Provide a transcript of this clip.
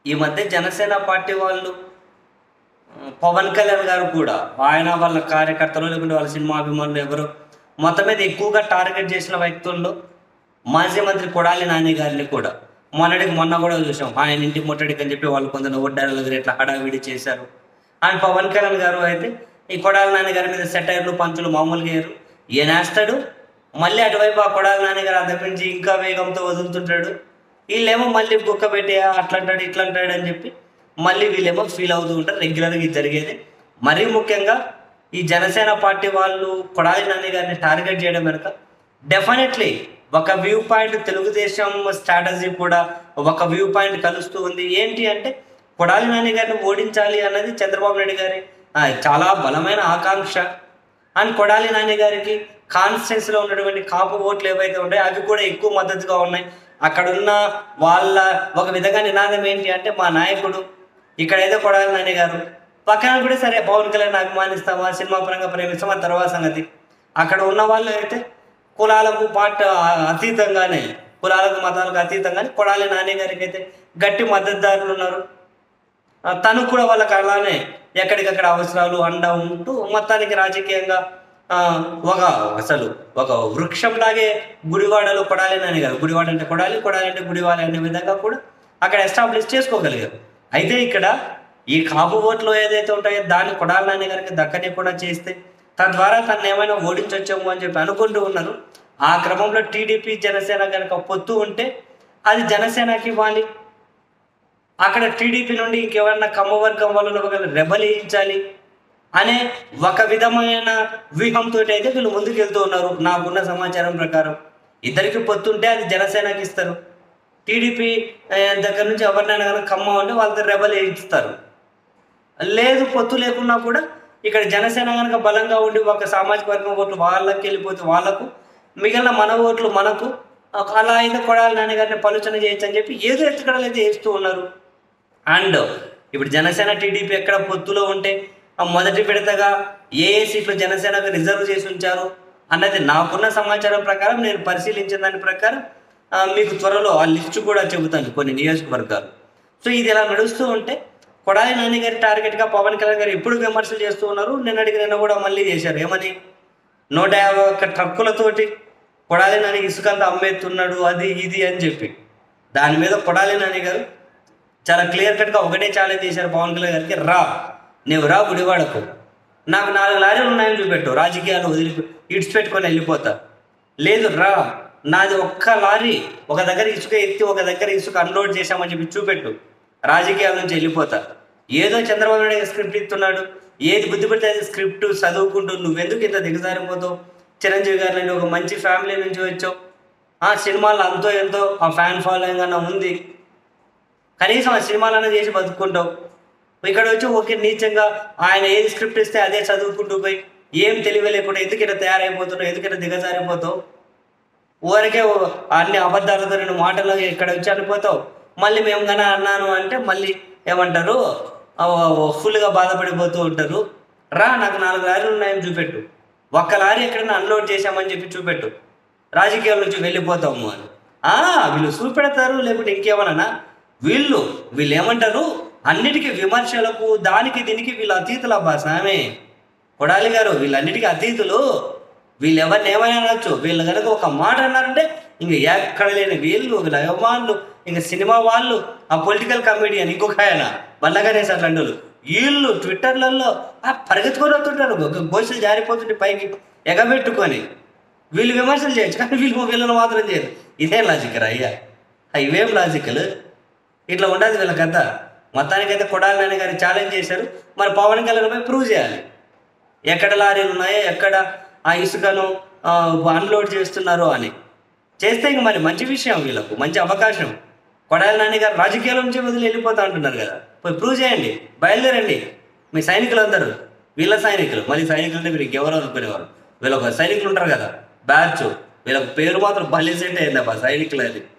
ఈ మధ్య జనసేన పార్టీ వాళ్ళు ఆ, పవన్ కళ్యాణ్ గారు కూడా ఆయన వాళ్ళ కార్యకర్తలు లేకుంటే వాళ్ళ సినిమా అభిమానులు ఎవరు మొత్తం మీద ఎక్కువగా టార్గెట్ చేసిన వ్యక్తుల్లో మాజీ మంత్రి కొడాలి నాని గారిని కూడా మొన్నటికి మొన్న కూడా చూసాం ఆయన ఇంటి ముట్టడికి అని చెప్పి వాళ్ళు కొందరు ఒడ్డారాల దగ్గర ఇట్లా హడావిడి చేశారు ఆయన పవన్ కళ్యాణ్ గారు అయితే ఈ కొడాలి నాని గారి మీద సెటైర్లు పంచులు మామూలుగా వేయరు ఈయనేస్తాడు మళ్ళీ అటువైపు ఆ కొడాలి నాని గారు అంతపించి ఇంకా వేగంతో వదులుతుంటాడు వీళ్ళేమో మళ్ళీ కుక్క పెట్టి "ఆ, అట్లా అంటాడు ఇట్లా అంటాడు అని చెప్పి మళ్ళీ వీళ్ళేమో ఫీల్ అవుతూ ఉంటారు రెగ్యులర్గా ఇది జరిగేది మరీ ముఖ్యంగా ఈ జనసేన పార్టీ వాళ్ళు కొడాలి నాని గారిని టార్గెట్ చేయడం వెనుక డెఫినెట్లీ ఒక వ్యూ పాయింట్ తెలుగుదేశం స్ట్రాటజీ కూడా ఒక వ్యూ పాయింట్ కలుస్తూ ఉంది ఏంటి అంటే కొడాలి నాని గారిని ఓడించాలి అన్నది చంద్రబాబు నాయుడు గారి ఆ, చాలా బలమైన ఆకాంక్ష అండ్ కొడాలి నాని గారికి కాన్స్టిట్యున్సీ లో ఉన్నటువంటి కాపు ఓట్లు ఏవైతే ఉన్నాయో అవి కూడా ఎక్కువ మద్దతుగా ఉన్నాయి అక్కడ ఉన్న వాళ్ళ ఒక విధంగా నినాదం ఏంటి అంటే మా నాయకుడు ఇక్కడైతే కొడాలి నాని గారు పక్కన కూడా సరే పవన్ కళ్యాణ్ అభిమానిస్తామా సినిమా పరంగా ప్రేమిస్తామా తర్వాత సంగతి అక్కడ ఉన్న వాళ్ళు అయితే కులాలకు పాట అతీతంగానే కులాలకు మతాలకు అతీతంగానే కొడాలి నాని గారికి అయితే గట్టి మద్దతుదారులు ఉన్నారు ఆ, తను కూడా వాళ్ళకి అలానే ఎక్కడికక్కడ అవసరాలు అండ ఉంటూ మొత్తానికి రాజకీయంగా ఆ, ఒక అసలు ఒక వృక్షంలాగే గుడివాడలో కొడాలి అని గారు గుడివాడ అంటే కొడాలి కొడాలి అంటే గుడివాడ అనే విధంగా కూడా అక్కడ ఎస్టాబ్లిష్ చేసుకోగలిగారు అయితే ఇక్కడ ఈ కాపు ఓట్లు ఏదైతే ఉంటాయో దాన్ని కొడాలి నాని గారికి దక్కని కూడా చేస్తే తద్వారా తను ఏమైనా ఓడించొచ్చాము అని చెప్పి అనుకుంటూ ఉన్నారు ఆ క్రమంలో టీడీపీ జనసేన కనుక పొత్తు ఉంటే అది జనసేనకి ఇవ్వాలి అక్కడ టీడీపీ నుండి ఇంకెవరన్నా కమ్మవర్గం వాళ్ళని ఒక రెబలించాలి అనే ఒక విధమైన వ్యూహంతో అయితే వీళ్ళు ముందుకు వెళ్తూ ఉన్నారు నాకున్న సమాచారం ప్రకారం ఇద్దరికి పొత్తుంటే అది జనసేనకి ఇస్తారు టీడీపీ ఆ, దగ్గర నుంచి ఎవరినైనా కనుక ఖమ్మం అంటే వాళ్ళతో రెబల్ వేయిస్తారు లేదు పొత్తు లేకున్నా కూడా ఇక్కడ జనసేన కనుక బలంగా ఉండి ఒక సామాజిక వర్గం ఓట్లు వాళ్ళకి వెళ్ళిపోతే వాళ్ళకు మిగిలిన మన ఓట్లు మనకు ఒక అలా అయితే కొడాలి నాన్నగారిని పలుచన చేయొచ్చు అని చెప్పి ఏదో ఎత్తుకడలు అయితే వేస్తూ ఉన్నారు అండ్ ఇప్పుడు జనసేన టీడీపీ ఎక్కడ పొత్తులో ఉంటే ఆ మొదటి విడతగా ఏ ఏ సీట్లు జనసేనకు రిజర్వ్ చేసి ఉంచారు అన్నది నాకున్న సమాచారం ప్రకారం నేను పరిశీలించిన దాని ప్రకారం ఆ, మీకు త్వరలో ఆ లిస్టు కూడా చెబుతాను కొన్ని నియోజకవర్గాలు సో ఇది ఇలా నడుస్తూ ఉంటే కొడాలి నాని గారి టార్గెట్గా పవన్ కళ్యాణ్ గారు ఎప్పుడు విమర్శలు చేస్తూ ఉన్నారు నిన్నటికి నిన్న కూడా మళ్ళీ చేశారు ఏమని నూట యాభై ఒక్క ట్రక్కులతోటి కొడాలి నాని ఇసుకంతా అమ్మేస్తున్నాడు అది ఇది అని చెప్పి దాని మీద కొడాలి నాని గారు చాలా క్లియర్ కట్గా ఒకటే ఛాలెంజ్ చేశారు పవన్ కళ్యాణ్ గారికి రా నువ్వు రా గుడివాడకు నాకు నాలుగు లారీలు ఉన్నాయని చూపెట్టు రాజకీయాలు వదిలి ఇడిచిపెట్టుకొని వెళ్ళిపోతా లేదు రా నాది ఒక్క లారీ ఒక దగ్గర ఇసుక ఎత్తి ఒక దగ్గర ఇసుక అన్లోడ్ చేశామని చెప్పి చూపెట్టు రాజకీయాల నుంచి వెళ్ళిపోతా ఏదో చంద్రబాబు నాయుడు గారు స్క్రిప్ట్ ఇస్తున్నాడు ఏది బుద్ధి పెడితే అది స్క్రిప్ట్ చదువుకుంటూ నువ్వెందుకు ఇంత దిగజారిపోతావు చిరంజీవి గారు లాంటి ఒక మంచి ఫ్యామిలీ నుంచి వచ్చావు ఆ సినిమాలో అంతో ఎంతో ఆ ఫ్యాన్ ఫాలోయింగ్ అన్న ఉంది కనీసం ఆ సినిమాలన్నా చేసి బతుకుంటావు ఇక్కడ వచ్చి ఒకే నీచంగా ఆయన ఏది స్క్రిప్ట్ ఇస్తే అదే చదువుకుంటూ పోయి ఏం తెలివి లేకుండా ఎందుకు ఇట్లా తయారైపోతున్నావు ఎందుకు ఇట్లా దిగజారిపోతావు ఊరికే ఓ- అన్ని అబద్ధాలతో రెండు మాటలు ఇక్కడ వచ్చి అనిపోతావు మళ్ళీ మేము కానీ అన్నాను అంటే మళ్ళీ ఏమంటారు ఫుల్గా బాధపడిపోతూ ఉంటారు రా నాకు నాలుగు లారీలు ఉన్నాయని చూపెట్టు ఒక్క లారీ ఎక్కడైనా అన్లోడ్ చేశామని చెప్పి చూపెట్టు రాజకీయాల నుంచి వెళ్ళిపోతాము అని ఆ, వీళ్ళు చూపెడతారు లేకుంటే ఇంకేమన్నా వీళ్ళు వీళ్ళు ఏమంటారు అన్నిటికీ విమర్శలకు దానికి దీనికి వీళ్ళు అతీతుల బాసామే కొడాలి గారు వీళ్ళన్నిటికీ అతీతులు వీళ్ళు ఎవరిని ఏమైనా అనొచ్చు వీళ్ళు కనుక ఒక మాట అన్నారంటే ఇంక ఎక్కడ లేని వీళ్ళు వీళ్ళ అభిమానులు ఇంక సినిమా వాళ్ళు ఆ పొలిటికల్ కమెడియన్ ఇంకొక ఆయన బండగణేష్ అట్లాంటి వాళ్ళు వీళ్ళు ట్విట్టర్లలో ఆ పరిగెత్తుకొని వస్తుంటారు ఒక గోసులు జారిపోతుంటే పైకి ఎగబెట్టుకొని వీళ్ళు విమర్శలు చేయొచ్చు కానీ వీళ్ళు వీళ్ళని మాత్రం చేయరు ఇదేం లాజిక్ రా అయ్యా ఆ, ఇవేం లాజికల్ ఇట్లా ఉండదు వీళ్ళ కథ మొత్తానికైతే కొడాలి నాని గారు ఛాలెంజ్ చేశారు మరి పవన్ కళ్యాణ్ పై ప్రూవ్ చేయాలి ఎక్కడ లారీలు ఉన్నాయో ఎక్కడ ఆ ఇసుకను ఆ, అన్లోడ్ చేస్తున్నారు అని చేస్తే ఇంక మరి మంచి విషయం వీళ్ళకు మంచి అవకాశం కొడాలి నాని గారు రాజకీయాల నుంచి వదిలి వెళ్ళిపోతా అంటున్నారు కదా పోయి ప్రూవ్ చేయండి బయలుదేరండి మీ సైనికులు అందరూ వీళ్ళ సైనికులు మళ్ళీ సైనికులు అంటే మీరు ఇంకెవరో అనుకునేవారు వీళ్ళ ఒక సైనికులు ఉంటారు కదా బ్యాచ్ వీళ్ళ పేరు మాత్రం బలి సెట్ అయింది అబ్బా సైనికులు అది